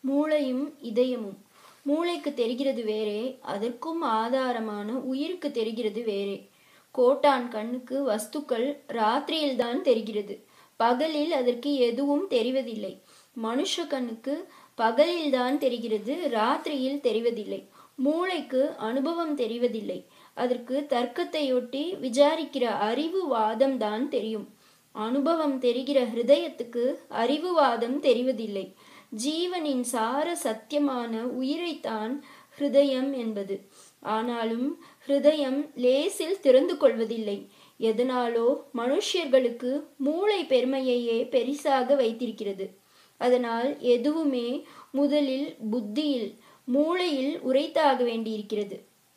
மூளையும் இதயமும் மூளைக்கு தெரிகிறது வேறே அதற்கும் ஆதாரமான உயிருக்கு தெரிகிறது வேறே கோட்டான் கண்ணுக்கு வஸ்துக்கள் ராத்திரியில்தான் தெரிகிறது பகலில் அதற்கு எதுவும் தெரிவதில்லை மனுஷ கண்ணுக்கு பகலில்தான் தெரிகிறது ராத்திரியில் தெரிவதில்லை மூளைக்கு அனுபவம் தெரிவதில்லை அதற்கு தர்க்கத்தையொட்டி விசாரிக்கிற அறிவு வாதம் தான் தெரியும் அனுபவம் தெரிகிற ஹிருதயத்துக்கு அறிவுவாதம் தெரிவதில்லை ஜீவனின் சார சத்தியமான உயிரைத்தான் ஹிருதயம் என்பது ஆனாலும் ஹிருதயம் லேசில் திறந்து கொள்வதில்லை எதனாலோ மனுஷர்களுக்கு மூளை பெருமையையே பெரிசாக வைத்திருக்கிறது அதனால் எதுவுமே முதலில் புத்தியில் மூளையில் உரைத்தாக வேண்டியிருக்கிறது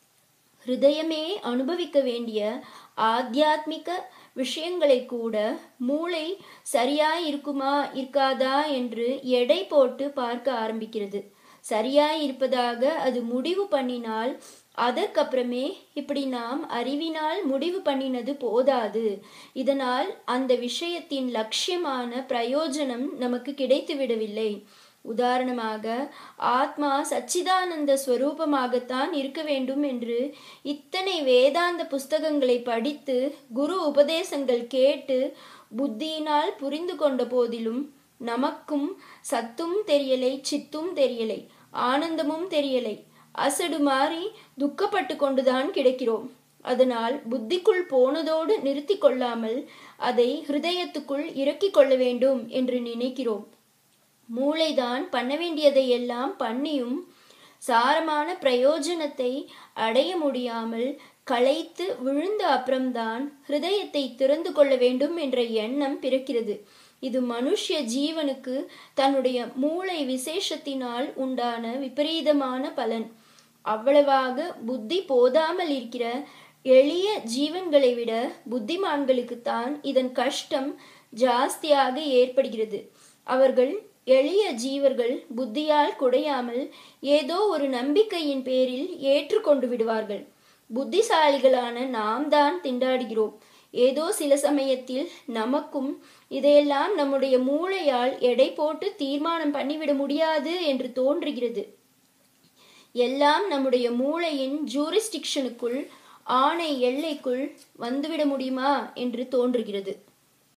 ஹிருதயமே அனுபவிக்க வேண்டிய ஆத்தியாத்மிக விஷயங்களை கூட மூளை சரியாய் இருக்குமா இருக்காதா என்று எடை போட்டு பார்க்க ஆரம்பிக்கிறது சரியாய் இருப்பதாக அது முடிவு பண்ணினால் அதற்கப்புறமே இப்படி நாம் அறிவினால் முடிவு பண்ணினது போதாது இதனால் அந்த விஷயத்தின் லட்சியமான பிரயோஜனம் நமக்கு கிடைத்து விடவில்லை உதாரணமாக ஆத்மா சச்சிதானந்த ஸ்வரூபமாகத்தான் இருக்க வேண்டும் என்று இத்தனை வேதாந்த புஸ்தகங்களை படித்து குரு உபதேசங்கள் கேட்டு புத்தியினால் புரிந்து கொண்ட போதிலும் நமக்கும் சத்தும் தெரியலை சித்தும் தெரியலை ஆனந்தமும் தெரியலை அசடு மாறி துக்கப்பட்டு கொண்டுதான் கிடக்கிறோம் அதனால் புத்திக்குள் போனதோடு நிறுத்தி கொள்ளாமல் அதை ஹிருதயத்துக்குள் இறக்கிக் கொள்ள வேண்டும் என்று நினைக்கிறோம் மூளைதான் பண்ண வேண்டியதை எல்லாம் பண்ணியும் சாரமான பிரயோஜனத்தை அடைய முடியாமல் களைத்து விழுந்த அப்புறம்தான் ஹிருதயத்தை திறந்து கொள்ள வேண்டும் என்ற எண்ணம் பிறக்கிறது இது மனுஷ்ய ஜீவனுக்கு தன்னுடைய மூளை விசேஷத்தினால் உண்டான விபரீதமான பலன் அவ்வளவாக புத்தி போதாமல் இருக்கிற எளிய ஜீவன்களை விட புத்திமான்களுக்குத்தான் இதன் கஷ்டம் ஜாஸ்தியாக ஏற்படுகிறது அவர்கள் எளிய ஜீவர்கள் புத்தியால் குடையாமல் ஏதோ ஒரு நம்பிக்கையின் பேரில் ஏற்றுக்கொண்டு விடுவார்கள் புத்திசாலிகளான நாம் தான் திண்டாடுகிறோம் ஏதோ சில சமயத்தில் நமக்கும் இதையெல்லாம் நம்முடைய மூளையால் எடை போட்டு தீர்மானம் பண்ணிவிட முடியாது என்று தோன்றுகிறது எல்லாம் நம்முடைய மூளையின் ஜூரிஸ்டிக்ஷனுக்குள் ஆணை எல்லைக்குள் வந்துவிட முடியுமா என்று தோன்றுகிறது